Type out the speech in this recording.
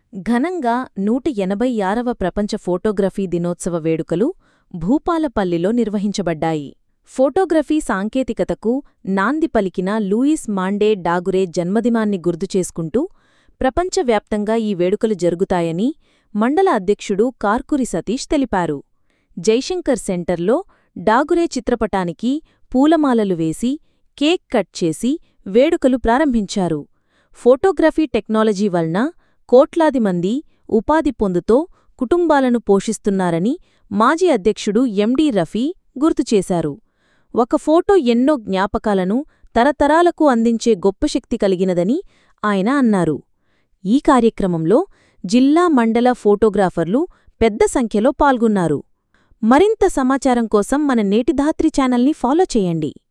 ఘనంగా నూట ఎనభై ఆరవ ప్రపంచ ఫోటోగ్రఫీ దినోత్సవ వేడుకలు భూపాలపల్లిలో నిర్వహించబడ్డాయి ఫోటోగ్రఫీ సాంకేతికతకు నాంది పలికిన లూయిస్ మాండే డాగురే జన్మదినాన్ని గుర్తు చేసుకుంటూ ప్రపంచవ్యాప్తంగా ఈ వేడుకలు జరుగుతాయని మండల అధ్యక్షుడు కార్కురి సతీష్ తెలిపారు జైశంకర్ సెంటర్లో డాగురే చిత్రపటానికి పూలమాలలు వేసి కేక్ కట్ చేసి వేడుకలు ప్రారంభించారు ఫోటోగ్రఫీ టెక్నాలజీ వలన కోట్లాది మంది ఉపాధి పొందుతో కుటుంబాలను పోషిస్తున్నారని మాజీ అధ్యక్షుడు ఎండి రఫీ గుర్తుచేశారు ఒక ఫోటో ఎన్నో జ్ఞాపకాలను తరతరాలకు అందించే గొప్ప శక్తి కలిగినదని ఆయన అన్నారు ఈ కార్యక్రమంలో జిల్లా మండల ఫోటోగ్రాఫర్లు పెద్ద సంఖ్యలో పాల్గొన్నారు మరింత సమాచారం కోసం మన నేటిధాత్రి ఛానల్ని ఫాలో చేయండి